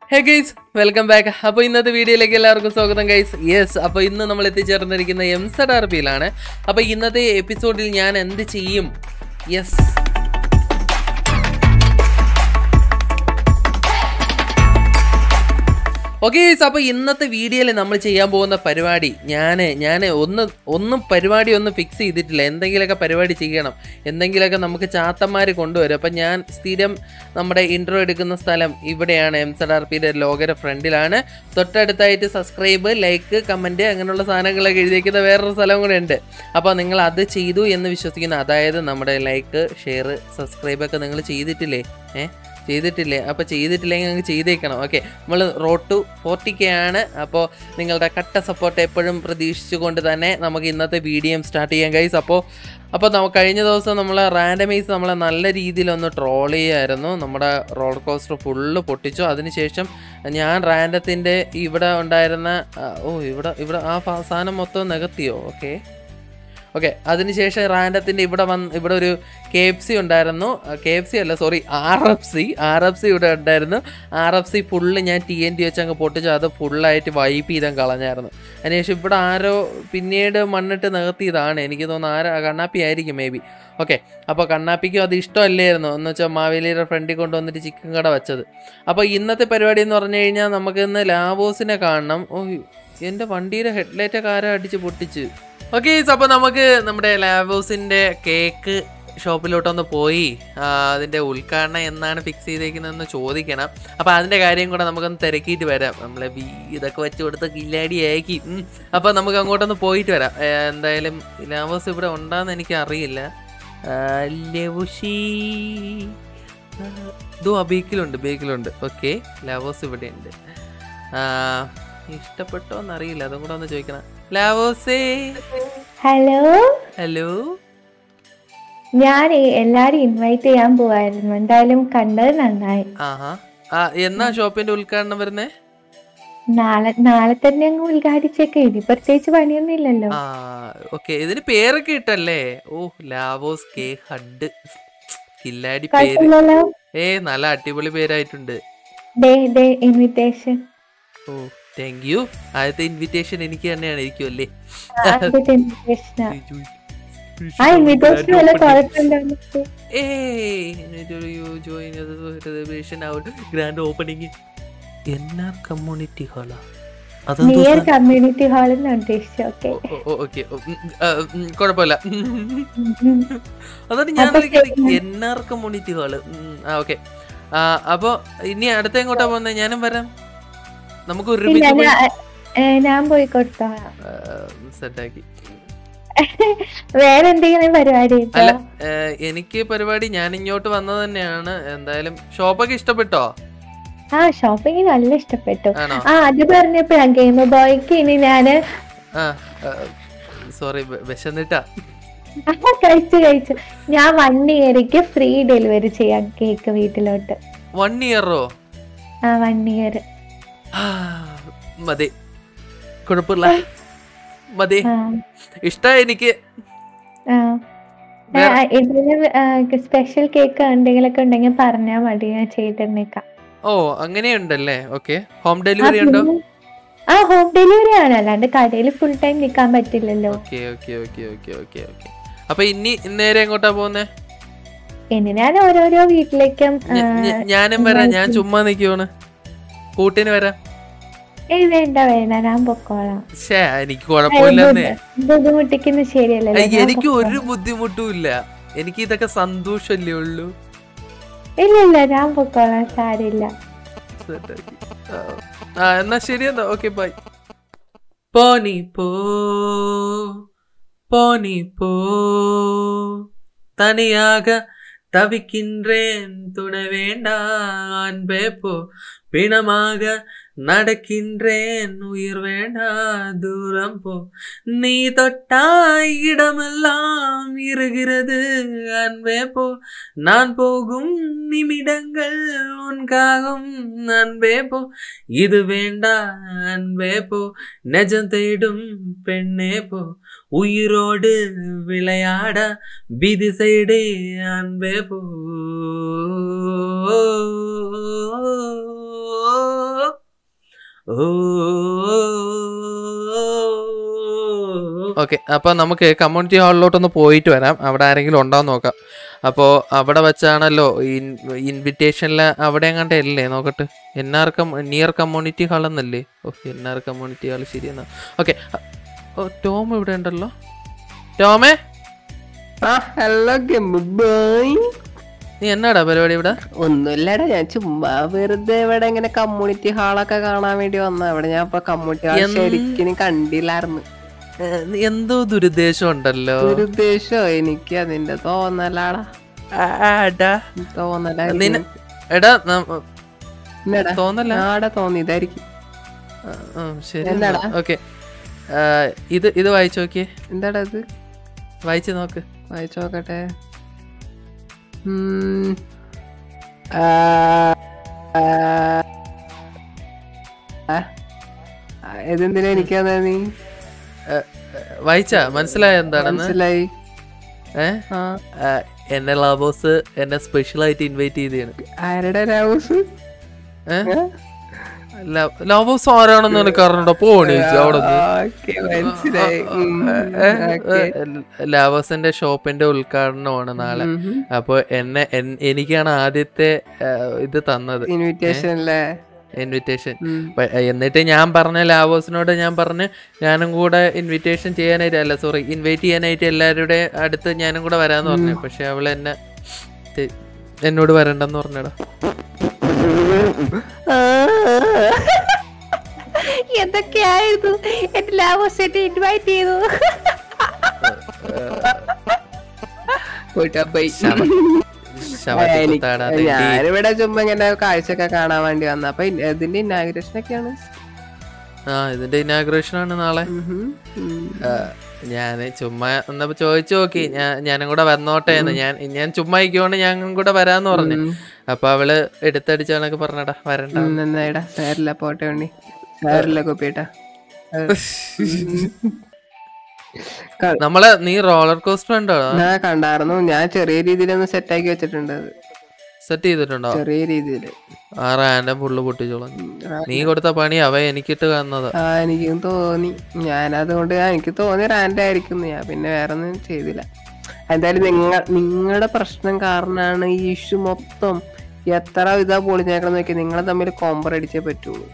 Hey guys welcome back അപ്പോൾ ഇന്നത്തെ വീഡിയോയിലേക്ക് എല്ലാവർക്കും സ്വാഗതം ഗൈസ് യെസ് അപ്പോൾ ഇന്ന് നമ്മൾ എത്തിച്ചേർന്നിരിക്കുന്ന എം സെഡ് ആർ പിയിലാണ് അപ്പോൾ ഇന്നത്തെ എപ്പിസോഡിൽ ഞാൻ എന്ത് ചെയ്യും യെസ് ഓക്കെ അപ്പോൾ ഇന്നത്തെ വീഡിയോയിൽ നമ്മൾ ചെയ്യാൻ പോകുന്ന പരിപാടി ഞാൻ ഞാൻ ഒന്ന് ഒന്നും പരിപാടി ഒന്നും ഫിക്സ് ചെയ്തിട്ടില്ല എന്തെങ്കിലുമൊക്കെ പരിപാടി ചെയ്യണം എന്തെങ്കിലുമൊക്കെ നമുക്ക് ചാത്തന്മാർ കൊണ്ടുവരും അപ്പം ഞാൻ സ്ഥിരം നമ്മുടെ ഇൻട്രോ എടുക്കുന്ന സ്ഥലം ഇവിടെയാണ് എം സെഡ് ആർ പിയുടെ ലോകര ഫ്രണ്ടിലാണ് തൊട്ടടുത്തായിട്ട് സബ്സ്ക്രൈബ് ലൈക്ക് കമൻറ്റ് അങ്ങനെയുള്ള സാധനങ്ങളൊക്കെ എഴുതിയിരിക്കുന്ന വേറൊരു സ്ഥലം കൂടെ ഉണ്ട് അപ്പോൾ നിങ്ങൾ അത് ചെയ്തു എന്ന് വിശ്വസിക്കുന്നു അതായത് നമ്മുടെ ലൈക്ക് ഷെയർ സബ്സ്ക്രൈബ് ഒക്കെ നിങ്ങൾ ചെയ്തിട്ടില്ലേ ഏഹ് ചെയ്തിട്ടില്ലേ അപ്പോൾ ചെയ്തിട്ടില്ലെങ്കിൽ അങ്ങ് ചെയ്തേക്കണം ഓക്കെ നമ്മൾ റോഡ് ടു ഫോർട്ടി കെ ആണ് അപ്പോൾ നിങ്ങളുടെ കട്ട സപ്പോർട്ട് എപ്പോഴും പ്രതീക്ഷിച്ചുകൊണ്ട് തന്നെ നമുക്ക് ഇന്നത്തെ വീഡിയോ സ്റ്റാർട്ട് ചെയ്യാം ഗൈസ് അപ്പോൾ അപ്പോൾ നമുക്ക് കഴിഞ്ഞ ദിവസം നമ്മൾ റാൻഡമൈസ് നമ്മളെ നല്ല രീതിയിലൊന്ന് ട്രോൾ ചെയ്യായിരുന്നു നമ്മുടെ റോളർ കോസ്റ്റർ ഫുള്ള് പൊട്ടിച്ചു അതിനുശേഷം ഞാൻ റാൻഡത്തിൻ്റെ ഇവിടെ ഉണ്ടായിരുന്ന ആ, ഓ ഇവിടെ ഇവിടെ ആ ഫ- സാധനം മൊത്തം നികത്തിയോ ഓക്കെ ഓക്കെ അതിനുശേഷം റാൻഡത്തിൻ്റെ ഇവിടെ വന്ന് ഇവിടെ ഒരു കെ എഫ് സി ഉണ്ടായിരുന്നു കെ എഫ് സി അല്ല sorry R F C R F C ഇവിടെ ഉണ്ടായിരുന്നു ആർ എഫ് സി ഫുള്ള് ഞാൻ ടി എൻ ടി വെച്ച് അങ്ങ് പൊട്ടിച്ചു അത് ഫുള്ളായിട്ട് വൈപ്പ് ചെയ്താൽ കളഞ്ഞായിരുന്നു അതിനുശേഷം ഇവിടെ ആരോ പിന്നീട് മണ്ണിട്ട് നികത്തിയതാണ് എനിക്ക് തോന്നുന്നു ആരോ കണ്ണാപ്പി ആയിരിക്കും മേ ബി ഓക്കെ അപ്പോൾ കണ്ണാപ്പിക്കും അത് ഇഷ്ടമല്ലായിരുന്നു എന്ന് വെച്ചാൽ മാവേലിയുടെ ഫ്രണ്ടിൽ കൊണ്ടുവന്നിട്ട് ചിക്കൻ കട വെച്ചത് അപ്പോൾ ഇന്നത്തെ പരിപാടി എന്ന് പറഞ്ഞു കഴിഞ്ഞാൽ നമുക്ക് ഇന്ന് ലാബോസിനെ കാണണം ഓ എൻ്റെ വണ്ടിയുടെ ഹെഡ്ലൈറ്റൊക്കെ ആരോ അടിച്ച് പൊട്ടിച്ച് ഓക്കെ അപ്പോൾ നമുക്ക് നമ്മുടെ ലാബോസിൻ്റെ കേക്ക് ഷോപ്പിലോട്ടൊന്ന് പോയി ആ, അതിൻ്റെ ഉദ്ഘാടനം എന്നാണ് ഫിക്സ് ചെയ്തേക്കുന്നതെന്ന് ചോദിക്കണം അപ്പോൾ അതിൻ്റെ കാര്യം കൂടെ നമുക്കൊന്ന് തിരക്കിയിട്ട് വരാം നമ്മൾ ബി ഇതൊക്കെ വെച്ച് കൊടുത്ത് കില്ലാടിയാക്കി ഉം. അപ്പോൾ നമുക്ക് അങ്ങോട്ടൊന്ന് പോയിട്ട് വരാം ഏ, എന്തായാലും ലാബോസ് ഇവിടെ ഉണ്ടാന്ന് എനിക്ക് അറിയില്ല ആ, ലവുഷി ആ, ഇതോ ആ ബേക്കിലുണ്ട് ബേക്കിലുണ്ട് ഓക്കെ ലാവോസ് ഇവിടെ ഉണ്ട് ഇഷ്ടപ്പെട്ടോ എന്നറിയില്ല അതും കൂടെ ഒന്ന് ചോദിക്കണം ലാവോസേ ഹലോ ഹലോ ഞാൻ എല്ലാരും ഇൻവൈറ്റ് ചെയ്യാൻ പോവായിരുന്നു എന്തായാലും കണ്ടത് നന്നായി ആഹാ ആ എന്നാ ഷോപ്പിന്റെ ഉദ്ഘാടനം വരുന്നേ നാളെ നാളെ തന്നെ അങ്ങ് ഉദ്ഘാടിച്ചേക്കെ ഇനി പ്രത്യേകിച്ച് പണിയൊന്നും ഇല്ലല്ലോ ആ ഓക്കെ ഇതിന് പേരൊക്കെ ഇട്ടല്ലേ ഓ ലാവോസ് കെ ഹഡ് കില്ലാടി പേര് കുഴപ്പമില്ലല്ലോ ഏ നല്ല അടിപൊളി പേരായിട്ടുണ്ട് ഡേ ഡേ ഇൻവിറ്റേഷൻ ഓ താങ്ക് യു ആദ്യത്തെ ഇൻവിറ്റേഷൻ എനിക്ക് തന്നെയാണ് ഇരിക്കും അല്ലേ ആദ്യത്തെ ഇൻവിറ്റേഷൻ ആ ഇൻവിറ്റേഷൻ വല്ല കുഴപ്പമുണ്ടോ ഗ്രാൻഡ് ഓപ്പണിംഗ് എന്നാർ കമ്മ്യൂണിറ്റി ഹാളാ നിയർ കമ്മ്യൂണിറ്റി ഹാളിൽ നിന്ന് ഉദ്ദേശിച്ചു ഓക്കെ ഓക്കെ കുഴപ്പമില്ല അതാണ് ഞാൻ അപ്പൊ വിളിക്കുന്നത് എൻ ആർ കമ്മ്യൂണിറ്റി ഹാള് ആ ഓക്കെ അപ്പൊ ഇനി അടുത്ത എങ്ങോട്ടാ പോകുന്നത് ഞാനും വരാം നമുക്ക് ഇല്ല ഒരുമിച്ച് പോയി ഞാൻ ഏ, ഞാൻ പോയി കൊടുത്തോളാം സെറ്റാക്കി വേറെ എന്തെങ്കിലും പരിപാടി ഉണ്ടോ? അല്ല ഏഹ്, എനിക്ക് പരിപാടി ഞാൻ ഇങ്ങോട്ട് വന്നത് തന്നെയാണ് എന്തായാലും ഷോപ്പൊക്കെ ഇഷ്ടപ്പെട്ടോ ആ ഷോപ്പിംഗ് നല്ല ഇഷ്ടപ്പെട്ടു ആണോ ആ അത് പറഞ്ഞപ്പോഴാ ഗെയിം ബോയ്ക്ക് ഇനി ഞാന് ആ സോറി വിശന്നിട്ടാ ആ, കഴിച്ചു കഴിച്ചു ഞാൻ വൺ ഇയർക്ക് ഫ്രീ ഡെലിവറി ചെയ്യാം കേക്ക് വീട്ടിലോട്ട് വൺ ഇയറോ ആ വൺ ഇയർ മതി കുഴപ്പമില്ല മതി ആ ഇഷ്ട എനിക്ക് ആ വേറെ- ഇതിന് സ്പെഷ്യൽ കേക്ക് എന്തെങ്കിലുമൊക്കെ ഉണ്ടെങ്കിൽ പറഞ്ഞാൽ മതി ഞാൻ ചെയ്തിരുന്നേക്കാം ഓ അങ്ങനെയുണ്ടല്ലേ ഓക്കെ ഹോം ഡെലിവറി ഉണ്ടോ ആ ഹോം ഡെലിവറി ആണ് അല്ലാണ്ട് കടയിൽ ഫുൾ ടൈം നിൽക്കാൻ പറ്റില്ലല്ലോ okay okay okay okay okay okay അപ്പൊ ഇനി നേരെ എങ്ങോട്ടാ പോകുന്നേ ഇനി ഞാൻ ഓരോരോ വീട്ടിലേക്കും ആ, ഞ- ഞ- ഞാനും വരാം ഞാൻ ചുമ്മാ നിക്കുവാണ് കൂട്ടിന് വരാം ഏയ് വേണ്ട വേണ്ട ഞാൻ പൊക്കോളാം ഷേ എനിക്ക് കുഴപ്പമില്ലെന്നേ ബുദ്ധിമുട്ടിക്കുന്ന ശരിയല്ലല്ലോ അയ്യ, ഞാൻ എനിക്ക് പൊക്കോളാം. ഒരു ബുദ്ധിമുട്ടും ഇല്ല എനിക്ക് ഇതൊക്കെ സന്തോഷല്ലേ ഉള്ളൂ ഇല്ല ഇല്ല ഞാൻ പൊക്കോളാം സാരില്ല സെറ്റാക്കി. ആ. ആ എന്നാ ശരി എന്നാ ഓക്കെ ബൈ പോനി പോ போனி போ தனியாக தவிக்கின்றேன் துணை வேண்டாம் அன்பே போ பிணமாக நடக்கின்றேன் உயிர் வேண்டா தூரம் போ நீ தொட்டாய் இடமெல்லாம் இருகிறது அன்பே போ நான் போகும் நிமிடங்கள் உன்காகும் அன்பே போ இது வேண்டா அன்பே போ நெஜம் தேடும் பெண்ணே போ உயிரோடு விளையாட விதி சைடு அன்பே போ ഓക്കെ അപ്പോൾ നമുക്ക് കമ്മ്യൂണിറ്റി ഹാളിലോട്ടൊന്ന് പോയിട്ട് വരാം അവിടെ ആരെങ്കിലും ഉണ്ടോ എന്ന് നോക്കാം അപ്പോൾ അവിടെ വെച്ചാണല്ലോ ഇൻവിറ്റേഷനിൽ അവിടെ എങ്ങാണ്ട് അല്ലേ നോക്കട്ടെ എൻ ആർ കം നിയർ കമ്മ്യൂണിറ്റി ഹാൾ എന്നല്ലേ ഓ എൻ ആർ കമ്മ്യൂണിറ്റി ഹാൾ ശരിയെന്നാ ഓക്കെ ഓ ടോം ഇവിടെ ഉണ്ടല്ലോ ടോമേ ആ ഹലോ ബോയ് നീ എന്നാടാ പരിപാടി ഇവിടെ ഒന്നുമില്ലടാ ഞാൻ ചുമ്മാ വെറുതെ ഇവിടെ ഇങ്ങനെ കമ്മ്യൂണിറ്റി ഹാളൊക്കെ കാണാൻ വേണ്ടി വന്ന ഇവിടെ ഞാൻ ഇപ്പൊ കമ്മ്യൂണിറ്റി ഹാൾ എന്ത്? ശരിക്കും കണ്ടില്ലായിരുന്നു ഏ, നീ എന്തോ ദുരുദ്ദേശം ഉണ്ടല്ലോ ഒരു ഉദ്ദേശോ എനിക്ക് അതിന്റെ തോന്നലാടാ ആടാ. തോന്നലായിരുന്നു നിന- എടാ ന- എന്നടാ തോന്നല്ല ആടെ തോന്നിയതായിരിക്കും ആ, ആ, ശരി എന്താടാ? ഓക്കെ ഇത് ഇത് വായിച്ചു നോക്കിയേ എന്താടാ ഇത് വായിച്ചു നോക്ക് വായിച്ചു നോക്കട്ടെ ഉം. ആ, ആ, ആ. ആ, ഇതെന്തിനാ എനിക്കാ നീ വായിച്ചാ മനസ്സിലായ എന്താണെന്ന് മനസ്സിലായി ഏ ആ ആ, എന്നെ ലാബോസ് എന്നെ സ്പെഷ്യൽ ആയിട്ട് ഇൻവൈറ്റ് ചെയ്താണ് ആരുടെ ഹൗസ് ലാബോസ് ആരാണെന്ന് എനിക്ക് അറിഞ്ഞോ പോണി അവിടെ ഓക്കെ മനസ്സിലായി ഉം. ഓക്കേ. ലാബോസിന്റെ ഷോപ്പിന്റെ ഉദ്ഘാടനമാണ് നാളെ ഉം. അപ്പൊ എന്നെ എൻ- എനിക്കാണ് ആദ്യത്തെ ആ, ഇത് തന്നത് ഇൻവിറ്റേഷൻ അല്ലേ ഇൻവിറ്റേഷൻ ഉം. പ- എന്നിട്ട് ഞാൻ പറഞ്ഞ ലാവോസിനോട് ഞാൻ പറഞ്ഞ് ഞാനും കൂടെ ഇൻവിറ്റേഷൻ ചെയ്യാനായിട്ട് അല്ല സോറി ഇൻവൈറ്റ് ചെയ്യാനായിട്ട് എല്ലാവരുടെ അടുത്ത് ഞാനും കൂടെ വരാന്ന് പറഞ്ഞു പക്ഷെ അവൾ എന്നെ തെ- എന്നോട് വരണ്ടെന്ന് പറഞ്ഞടാ എന്തൊക്കെയായിരുന്നു എന്റെ ലാവോസെറ്റ് ഇൻവൈറ്റ് ചെയ്തു പോയിട്ടാ പോയി ശവത്തിൽ എനിക്ക് കുത്താടാ തെണ്ടി. ഞാനിവിടെ ചുമ്മാ ഇങ്ങനെ കാഴ്ചയൊക്കെ കാണാൻ വേണ്ടി വന്ന അപ്പൊ ഇൻ- ഇതിന്റെ ഇനാഗ്രേഷൻ ഒക്കെയാണ് ആ ഇതിന്റെ ഇനാഗ്രേഷൻ ആണ് നാളെ ഉം. ഉം. ഞാൻ ചുമ്മാ എന്നപ്പോ ചോദിച്ചു നോക്കി ഞാൻ ഞാനും കൂടെ വന്നോട്ടെ എന്ന് ഞാൻ ഞാൻ ചുമ്മാ ഇരിക്കുകൊണ്ട് ഞാനും കൂടെ വരാന്ന് പറഞ്ഞു ഉം. അപ്പൊ അവള് എടുത്തടിച്ചാണൊക്കെ പറഞ്ഞടാ വരണ്ട ഉം, നന്നായിടാ സാരില്ല പോട്ടെ ഉണ്ണി സാരില്ല കുപ്പിട്ടാ നമ്മളെ നീ റോളർ കോസ്റ്റർ ഉണ്ടോ ഞാൻ കണ്ടായിരുന്നു ഞാൻ ചെറിയ രീതിയിലൊന്ന് സെറ്റ് ആക്കി വെച്ചിട്ടുണ്ട് അത് സെറ്റ് ചെയ്തിട്ടുണ്ടോ ചെറിയ രീതിയില് ആ റാൻഡം ഫുള്ള് പൊട്ടിച്ചോളാം നീ കൊടുത്ത പണി അവ എനിക്കിട്ട് തന്നത് ആ എനിക്കും തോന്നി ഞാനതുകൊണ്ട് ആ, എനിക്ക് തോന്നി റാൻഡ് ആയിരിക്കും ഞാൻ പിന്നെ വേറെ ഒന്നും ചെയ്തില്ല എന്തായാലും നിങ്ങൾ നിങ്ങളുടെ പ്രശ്നം കാരണമാണ് ഈ ഇഷ്യൂ മൊത്തം എത്ര ഇതാ പൊളിഞ്ഞേക്കണം നോക്കി നിങ്ങൾ തമ്മിൽ കോമ്പർ അടിച്ചേ പറ്റുള്ളൂ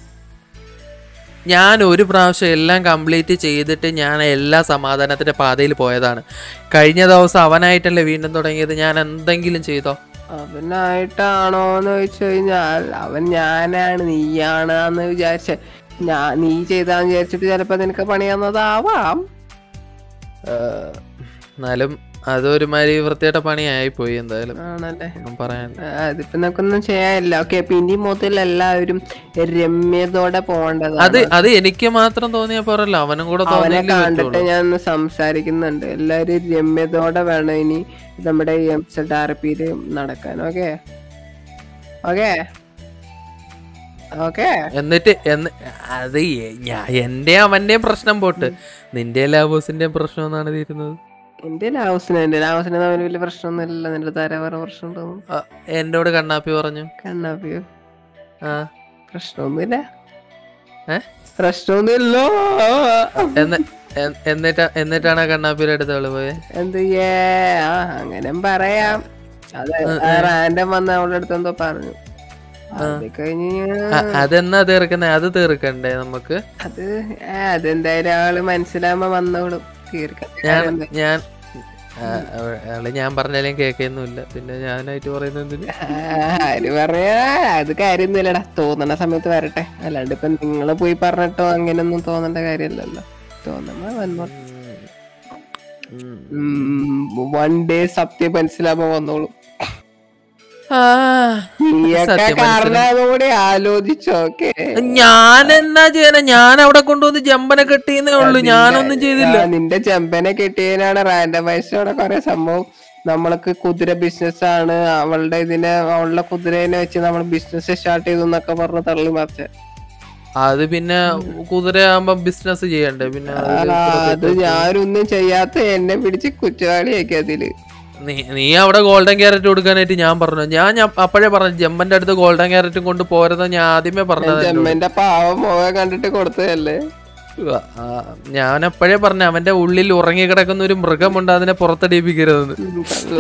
ഞാൻ ഒരു പ്രാവശ്യം എല്ലാം കംപ്ലീറ്റ് ചെയ്തിട്ട് ഞാൻ എല്ലാ സമാധാനത്തിന്റെ പാതയിൽ പോയതാണ് കഴിഞ്ഞ ദിവസം അവനായിട്ടല്ലേ വീണ്ടും തുടങ്ങിയത് ഞാൻ എന്തെങ്കിലും ചെയ്തോ അവനായിട്ടാണോ എന്ന് ചോദിച്ചു കഴിഞ്ഞാൽ അവൻ ഞാനാണ് നീയാണ് എന്ന് വിചാരിച്ച ഞാൻ നീ ചെയ്താന്ന് വിചാരിച്ചിട്ട് ചിലപ്പോ നിനക്ക് പണിയാന്നതാവാം ഏഹ്, എന്നാലും അതൊരുമാതിരി വൃത്തിയായിട്ട പണിയായി പോയി എന്തായാലും ആണല്ലേ ഒന്നും പറയാൻ ആ, അതിപ്പോ നമുക്കൊന്നും ചെയ്യാനില്ല ഓക്കെ അപ്പൊ ഇനി മുതൽ എല്ലാവരും രമ്യതോടെ പോകേണ്ടതാണ് അത് അത് എനിക്ക് മാത്രം തോന്നിയ പോരല്ലോ അവനും കൂടെ അവനെ തോന്നിയെങ്കിൽ കണ്ടിട്ട് പറ്റുള്ളൂ ഞാൻ ഒന്ന് സംസാരിക്കുന്നുണ്ട് എല്ലാരും രമ്യതോടെ വേണം ഇനി നമ്മുടെ ഈ എം സെഡ് ആർ പിയില് നടക്കാൻ ഓക്കെ ഓക്കെ ഓക്കെ എന്നിട്ട് എന്ന് അത് എ- ഞാ- എന്റെ അവന്റെയും പ്രശ്നം പോട്ട് നിന്റെ ലാബോസിന്റെയും പ്രശ്നം എന്നാണ് തീരുന്നത് എന്റെ ലാവസിന് എന്റെ ലാവസിന് തമ്മിൽ വലിയ പ്രശ്നമൊന്നുമില്ല നിന്റെ തര വേറെ പ്രശ്നം ഉണ്ടോന്ന് ആ, എന്നോട് കണ്ണാപ്പി പറഞ്ഞു കണ്ണാപ്പിയോ ആ പ്രശ്നമൊന്നുമില്ല ഏ? പ്രശ്നമൊന്നുമില്ലോ എന്ന് എ- എന്നിട്ടാ എന്നിട്ടാണ് ആ കണ്ണാപ്പിയുടെ അടുത്ത് അവള് പോയെ എന്ത് ചെയ്യേ ആ അങ്ങനെ പറയാം അത് റാൻഡം വന്ന് അവളുടെ അടുത്ത് എന്തോ പറഞ്ഞു അത് കഴിഞ്ഞ് ആ, അതെന്നാ തീർക്കുന്നേ അത് തീർക്കണ്ടേ നമുക്ക് അത് ആ, അതെന്തായാലും ആള് മനസ്സിലാവുമ്പോ വന്നോളും തീർക്കാം ഞാൻ ഞാൻ ആ, അവ- അവള് ഞാൻ പറഞ്ഞാലും കേൾക്കൊന്നുമില്ല പിന്നെ ഞാനായിട്ട് പറയുന്നത് എന്തിന് ആ, ആര് പറയാ അത് കാര്യമൊന്നുമില്ലടാ തോന്നണ സമയത്ത് വരട്ടെ അല്ലാണ്ട് ഇപ്പൊ നിങ്ങള് പോയി പറഞ്ഞിട്ടോ അങ്ങനെയൊന്നും തോന്നേണ്ട കാര്യമല്ലല്ലോ തോന്നുമ്പോ വന്നോ ഉം. വൺ ഡേ സത്യം മനസ്സിലാവുമ്പോ വന്നോളും ആ, നീയൊക്കെ സത്യം കാരണം അതുകൂടി ആലോചിച്ചോ ഓക്കെ ഞാൻ എന്നാ ചെയ്യാനാ ഞാൻ അവിടെ കൊണ്ടുവന്ന് ജമ്പനെ കെട്ടിയെന്നേ ഉള്ളൂ ഞാനൊന്നും ചെയ്തില്ല നിന്റെ ചെമ്പനെ കിട്ടിയതിനാണ് റാൻഡമൈസോടെ കൊറേ സംഭവം നമ്മൾക്ക് കുതിര ബിസിനസ് ആണ് അവളുടെ ഇതിനെ അവളുടെ കുതിരേനെ വെച്ച് നമ്മൾ ബിസിനസ് സ്റ്റാർട്ട് ചെയ്തു എന്നൊക്കെ പറഞ്ഞ് തള്ളി മറിച്ച അത് പിന്നെ കുതിരയാകുമ്പോ ബിസിനസ് ചെയ്യണ്ടേ പിന്നെ അതില് ഇത്ര അത് തെറ്റ് ഞാനൊന്നും ചെയ്യാത്ത എന്നെ പിടിച്ച് കുറ്റവാളിയാക്കി അതില് നീ നീ അവിടെ ഗോൾഡൻ ക്യാരറ്റ് കൊടുക്കാനായിട്ട് ഞാൻ പറഞ്ഞു ഞാൻ ഞാൻ അപ്പോഴേ പറഞ്ഞു ജമ്പന്റെ അടുത്ത് ഗോൾഡൻ ക്യാരറ്റും കൊണ്ട് പോരുന്ന ഞാൻ ആദ്യമേ പറഞ്ഞത് എന്നോട്. ചെമ്മന്റെ പാവം മുഖം കണ്ടിട്ട് കൊടുത്തതല്ലേ ആ, ഞാൻ അപ്പോഴേ പറഞ്ഞു അവന്റെ ഉള്ളിൽ ഉറങ്ങി കിടക്കുന്ന ഒരു മൃഗമുണ്ട് അതിനെ പുറത്തടിപ്പിക്കരുതെന്ന് ഉം, കള്ള.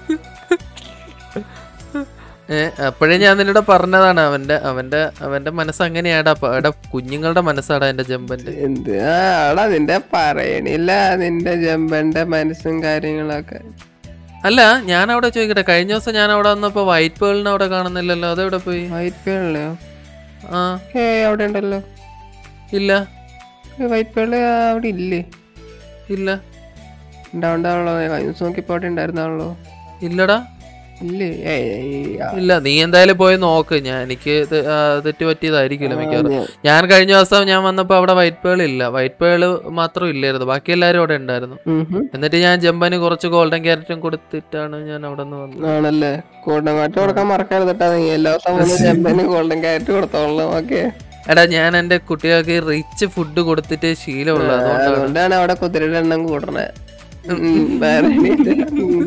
ഏഹ് അപ്പോഴേ ഞാൻ നിന്നോട് പറഞ്ഞതാണ് അവന്റെ അവന്റെ അവന്റെ മനസ്സ് അങ്ങനെയാടാ പ- എടാ കുഞ്ഞുങ്ങളുടെ മനസ്സാടാ എന്റെ ജമ്പന്റെ എന്ത് ആ, ആടാ നിന്റെ പറയണില്ല നിന്റെ ജമ്പന്റെ മനസ്സും കാര്യങ്ങളൊക്കെ അല്ല ഞാൻ അവിടെ ചോദിക്കട്ടെ കഴിഞ്ഞ ദിവസം ഞാൻ അവിടെ വന്നപ്പോ വൈറ്റ് പേളിനെ അവിടെ കാണുന്നില്ലല്ലോ അതെവിടെ പോയി വൈറ്റ് പേളിയോ ആ ഏ അവിടെ ഉണ്ടല്ലോ ഇല്ല വൈറ്റ് പേള് അവിടെ ഇല്ലേ ഇല്ല ഉണ്ടാവണ്ടാവുള്ളൂ കഴിഞ്ഞ ദിവസം നോക്കിയപ്പോ അവിടെ ഉണ്ടായിരുന്നാണല്ലോ ഇല്ലടാ ഇല്ലേ ഏയ്, ഏയ്, ആ, ഇല്ല നീ എന്തായാലും പോയി നോക്ക് ഞാൻ എനിക്ക് ഇത്, ആ, തെറ്റ് പറ്റിയതായിരിക്കില്ല മിക്കവാറും ഞാൻ- ഞാൻ കഴിഞ്ഞ ദിവസം ഞാൻ വന്നപ്പോ അവിടെ വൈറ്റ് പേൾ ഇല്ല വൈറ്റ് പേൾ മാത്രം ഇല്ലായിരുന്നു ബാക്കി എല്ലാരും അവിടെ ഉണ്ടായിരുന്നു ഉം ഹും. എന്നിട്ട് ഞാൻ ജമ്പന് കുറച്ച് ഗോൾഡൻ ക്യാരറ്റും കൊടുത്തിട്ടാണ് ഞാൻ അവിടെ നിന്ന് വന്നത് ആണല്ലേ ഗോൾഡൻ കാറ്റ് കൊടുക്കാൻ മറക്കരുത് കേട്ടാ നീ എല്ലാ ദിവസം വന്ന് ചെമ്പന് ഗോൾഡൻ കാറ്റ് കൊടുത്തോളാം ഓക്കെ എടാ ഞാൻ എന്റെ കുട്ടികൾക്ക് റിച്ച് ഫുഡ് കൊടുത്തിട്ട് ശീലമുള്ളൂ അതുകൊണ്ടാണ് അതുകൊണ്ടാണ് അവിടെ കുതിരയുടെ എണ്ണം കൂടണേ ഉം, വേറെ എണീറ്റില്ല.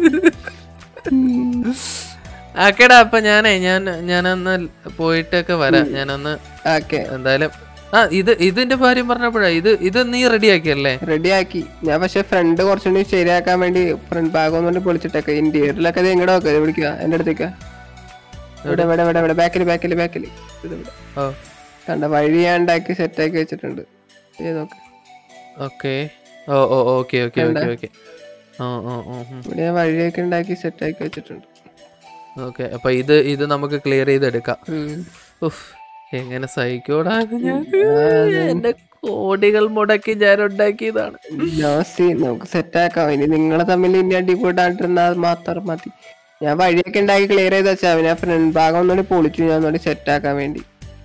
ഉം. ആക്കേടാ അപ്പൊ ഞാനേ ഞാൻ ഞാനൊന്ന് പോയിട്ടൊക്കെ വരാം ഞാനൊന്ന് ഓക്കെ എന്തായാലും ആ ഇത് ഇതിന്റെ കാര്യം പറഞ്ഞപ്പോഴാ ഇത് ഇത് നീ റെഡിയാക്കിയല്ലേ റെഡിയാക്കി ഞാൻ പക്ഷെ ഫ്രണ്ട് കുറച്ചുകൂടി ശരിയാക്കാൻ വേണ്ടി ഫ്രണ്ട് ഭാഗം ഒന്നുകൂടി പൊളിച്ചിട്ടൊക്കെ ഇന്റീരിയറിലൊക്കെ ഇത് എങ്ങടെ നോക്കുക വിളിക്കുക എന്റെ അടുത്തേക്ക് ഇവിടെ ഇവിടെ ഇവിടെ ഇവിടെ ബാക്കിൽ ബാക്കിൽ ബാക്കിൽ ഓ കണ്ട വഴി ഞാൻ ഉണ്ടാക്കി സെറ്റാക്കി വെച്ചിട്ടുണ്ട് ഇത് നോക്ക് ഓക്കെ ഓ ഓ ഓക്കെ ഓക്കെ ഓക്കെ ഓക്കെ ഓ ഓ ഓ ഇവിടെ ഞാൻ വഴിയൊക്കെ ഉണ്ടാക്കി സെറ്റാക്കി വെച്ചിട്ടുണ്ട് ഓക്കെ അപ്പൊ ഇത് ഇത് നമുക്ക് ക്ലിയർ ചെയ്തെടുക്കാം ഉഫ്, എങ്ങനെ സഹിക്കോടാ ഞാൻ എന്റെ കോടികൾ മുടക്കി ഞാൻ ഉണ്ടാക്കിയതാണ് നോസി നമുക്ക് സെറ്റാക്കാം ഇനി നിങ്ങളെ തമ്മിൽ ഇനി അടിപൊളിയായിട്ടിരുന്നാൽ മാത്രം മതി ഞാൻ വഴിയൊക്കെ ഉണ്ടാക്കി ക്ലിയർ ചെയ്ത് വെച്ചാ പിന്നെ ഫ്രണ്ട് ഭാഗം ഒന്നുകൂടി പൊളിച്ചു ഞാൻ ഒന്നുകൂടി സെറ്റാക്കാൻ വേണ്ടി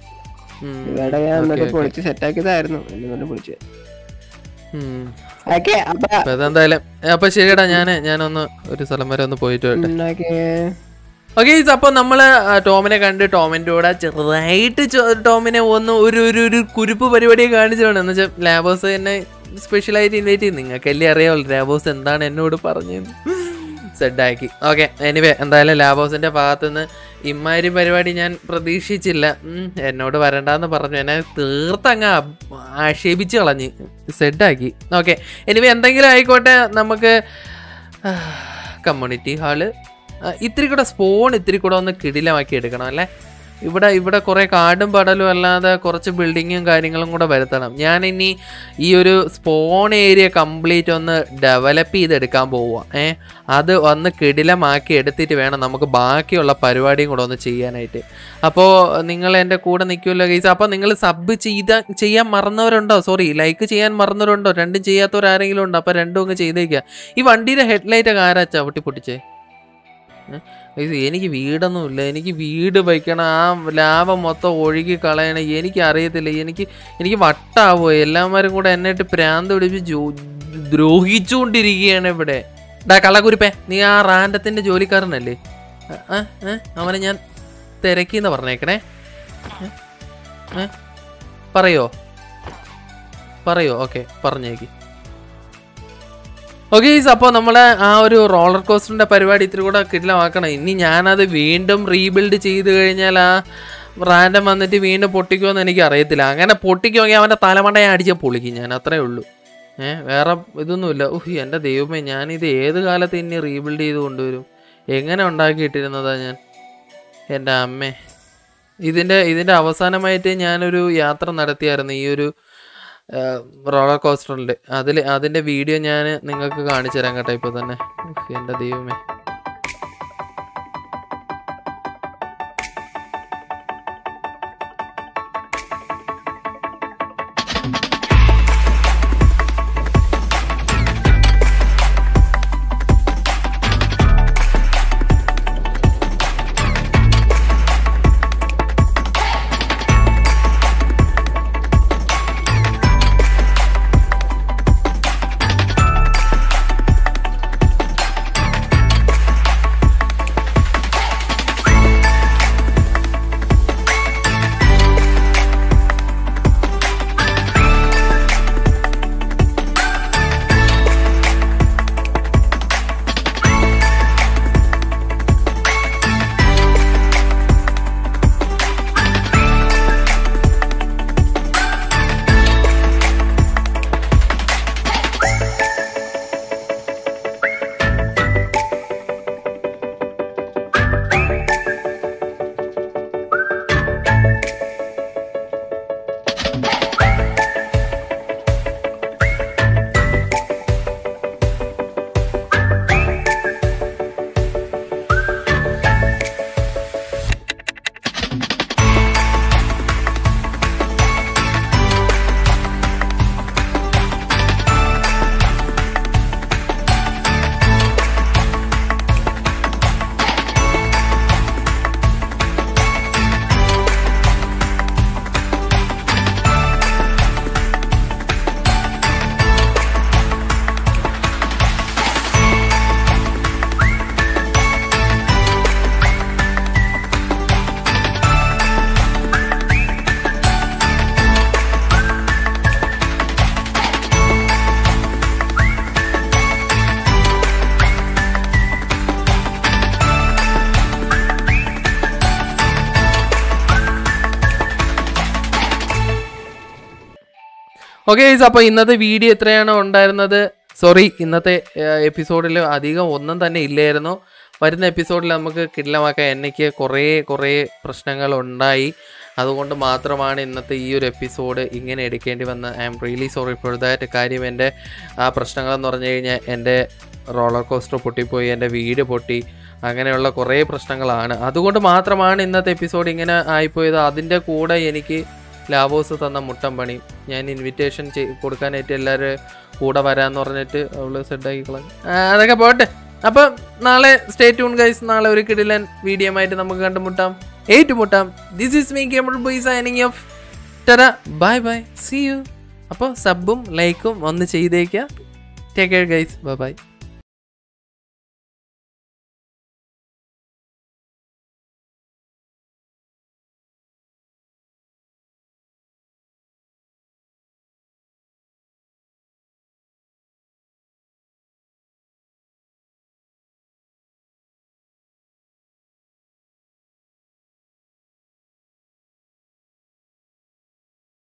ഉം, ഇവിടെ ഞാൻ ഒന്നുകൂടി പൊളിച്ച് സെറ്റാക്കിയതായിരുന്നു ഒന്നുകൂടി പൊളിച്ച് ഉം. ഓക്കെ അപ്പൊ അപ്പൊ അതെന്തായാലും അപ്പൊ ശരിയടാ ഞാന് ഞാനൊന്ന് ഒരു സ്ഥലം വരെ ഒന്ന് പോയിട്ട് വരട്ടെ ഓക്കെ ഓക്കെ അപ്പൊ നമ്മള് ആ, ടോമിനെ കണ്ട് ടോമിന്റെ കൂടെ ചെറുതായിട്ട് ചോ- ടോമിനെ ഒന്ന് ഒരു ഒരു ഒരു കുരുപ്പ് പരിപാടിയെ കാണിച്ചാണ് എന്ന് വെച്ചാൽ ലാബോസ് എന്നെ സ്പെഷ്യലായിട്ട് ഇൻവൈറ്റ് ചെയ്യും നിങ്ങൾക്കല്ലേ അറിയാവുള്ളൂ ലാബോസ് എന്താണ് എന്നോട് പറഞ്ഞത് സെഡാക്കി ഓക്കെ എനിവേ എന്തായാലും ലാബോസിന്റെ ഭാഗത്തു നിന്ന് ഇമ്മാതിരി പരിപാടി ഞാൻ പ്രതീക്ഷിച്ചില്ല ഉം, എന്നോട് വരണ്ടെന്ന് പറഞ്ഞു എന്നെ തീർത്തങ്ങ് അബ്- ആക്ഷേപിച്ച് കളഞ്ഞ് സെഡാക്കി ഓക്കെ എനിവേ എന്തെങ്കിലും ആയിക്കോട്ടെ നമുക്ക് കമ്മ്യൂണിറ്റി ഹാള് ആ, ഇത്തിരി കൂടെ സ്പോൺ ഇത്തിരി കൂടെ ഒന്ന് കിടിലമാക്കി എടുക്കണം അല്ലേ ഇവിടെ ഇവിടെ കുറേ കാടും പടലും അല്ലാതെ കുറച്ച് ബിൽഡിങ്ങും കാര്യങ്ങളും കൂടെ വരുത്തണം ഞാൻ ഇനി ഈ ഒരു സ്പോൺ ഏരിയ കംപ്ലീറ്റ് ഒന്ന് ഡെവലപ്പ് ചെയ്തെടുക്കാൻ പോവുക ഏ അത് ഒന്ന് കിടിലമാക്കി എടുത്തിട്ട് വേണം നമുക്ക് ബാക്കിയുള്ള പരിപാടിയും കൂടെ ഒന്ന് ചെയ്യാനായിട്ട് അപ്പോൾ നിങ്ങൾ എൻ്റെ കൂടെ നിൽക്കുമല്ലോ ഗൈസ് അപ്പോൾ നിങ്ങൾ സബ് ചെയ്ത ചെയ്യാൻ മറന്നവരുണ്ടോ സോറി ലൈക്ക് ചെയ്യാൻ മറന്നവരുണ്ടോ രണ്ടും ചെയ്യാത്തവരാരെങ്കിലും ഉണ്ടോ അപ്പോൾ രണ്ടും അങ്ങ് ചെയ്തേക്കുക ഈ വണ്ടിയുടെ ഹെഡ്ലൈറ്റ് ഒക്കെ ആരാ ചവിട്ടി പൊട്ടിച്ചേ ഇത് എനിക്ക് വീടൊന്നുമില്ല എനിക്ക് വീട് വയ്ക്കണം ആ ലാഭം മൊത്തം ഒഴുകി കളയണം എനിക്ക് അറിയത്തില്ല എനിക്ക് എനിക്ക് വട്ടാവോ എല്ലാവരും കൂടെ എന്നിട്ട് പ്രാന്ത് പിടിച്ച് ജോ ദ്രോഹിച്ചുകൊണ്ടിരിക്കുകയാണ് ഇവിടെ ഡാ കള്ളക്കുരിപ്പേ നീ ആ റാൻഡത്തിന്റെ ജോലിക്കാരനല്ലേ ആ, ആ, ഏ? അവനെ ഞാൻ തിരക്കിന്ന് പറഞ്ഞേക്കണേ ഏ? ഏ? പറയോ പറയോ ഓക്കെ പറഞ്ഞേക്ക് ഓക്കെ അപ്പോൾ നമ്മളെ ആ ഒരു റോളർ കോസ്റ്ററിന്റെ പരിപാടി ഇത്തിരി കൂടെ കിടിലമാക്കണം ഇനി ഞാനത് വീണ്ടും റീബിൽഡ് ചെയ്ത് കഴിഞ്ഞാൽ ആ റാൻഡം വന്നിട്ട് വീണ്ടും പൊട്ടിക്കുമെന്ന് എനിക്ക് അറിയത്തില്ല അങ്ങനെ പൊട്ടിക്കുമെങ്കിൽ അവൻ്റെ തലമണ്ടയെ അടിച്ച് പൊളിക്കും ഞാൻ അത്രേ ഉള്ളൂ ഏഹ് വേറെ ഇതൊന്നുമില്ല ഉഹ് എൻ്റെ ദൈവമേ ഞാനിത് ഏത് കാലത്ത് ഇനി റീബിൽഡ് ചെയ്ത് കൊണ്ടുവരും എങ്ങനെ ഉണ്ടാക്കിയിട്ടിരുന്നതാ ഞാൻ എൻ്റെ അമ്മേ ഇതിൻ്റെ ഇതിൻ്റെ അവസാനമായിട്ട് ഞാനൊരു യാത്ര നടത്തിയായിരുന്നു ഈ ഒരു റോളർ കോസ്റ്ററിൽ അതിൽ അതിൻ്റെ വീഡിയോ ഞാൻ നിങ്ങൾക്ക് കാണിച്ചു തരാം കേട്ടോ ഇപ്പോൾ തന്നെ ഉഫ്, എൻ്റെ ദൈവമേ ഓക്കെ ഗൈസ് അപ്പോൾ ഇന്നത്തെ വീഡിയോ എത്രയാണോ ഉണ്ടായിരുന്നത് സോറി ഇന്നത്തെ എപ്പിസോഡിൽ അധികം ഒന്നും തന്നെ ഇല്ലായിരുന്നു വരുന്ന എപ്പിസോഡിൽ നമുക്ക് കിടിലമാക്കാൻ എനിക്ക് കുറേ കുറേ പ്രശ്നങ്ങൾ ഉണ്ടായി അതുകൊണ്ട് മാത്രമാണ് ഇന്നത്തെ ഈ ഒരു എപ്പിസോഡ് ഇങ്ങനെ എടുക്കേണ്ടി വന്ന I'm really sorry for that കാര്യം എൻ്റെ ആ പ്രശ്നങ്ങളെന്ന് പറഞ്ഞു കഴിഞ്ഞാൽ എൻ്റെ റോളർ കോസ്റ്റർ പൊട്ടിപ്പോയി എൻ്റെ വീട് പൊട്ടി അങ്ങനെയുള്ള കുറേ പ്രശ്നങ്ങളാണ് അതുകൊണ്ട് മാത്രമാണ് ഇന്നത്തെ എപ്പിസോഡ് ഇങ്ങനെ ആയിപ്പോയത് അതിൻ്റെ കൂടെ എനിക്ക് ലാവോസ് തന്ന മുട്ടം പണി ഞാൻ ഇൻവിറ്റേഷൻ കൊടുക്കാനായിട്ട് എല്ലാവരും കൂടെ വരാന്ന് പറഞ്ഞിട്ട് അവള് സെഡാക്കി കളഞ്ഞു ആ, അതൊക്കെ പോട്ടെ അപ്പം നാളെ സ്റ്റേ ട്യൂൺ ഗൈസ് നാളെ ഒരു കിടിലൻ വീഡിയോ ആയിട്ട് നമുക്ക് കണ്ടുമുട്ടാം ഏറ്റുമുട്ടാം this is me gamer boy signing off ടെറ ബൈ ബൈ സി യു അപ്പോൾ സബും ലൈക്കും ഒന്ന് ചെയ്തേക്കുക take care guys bye by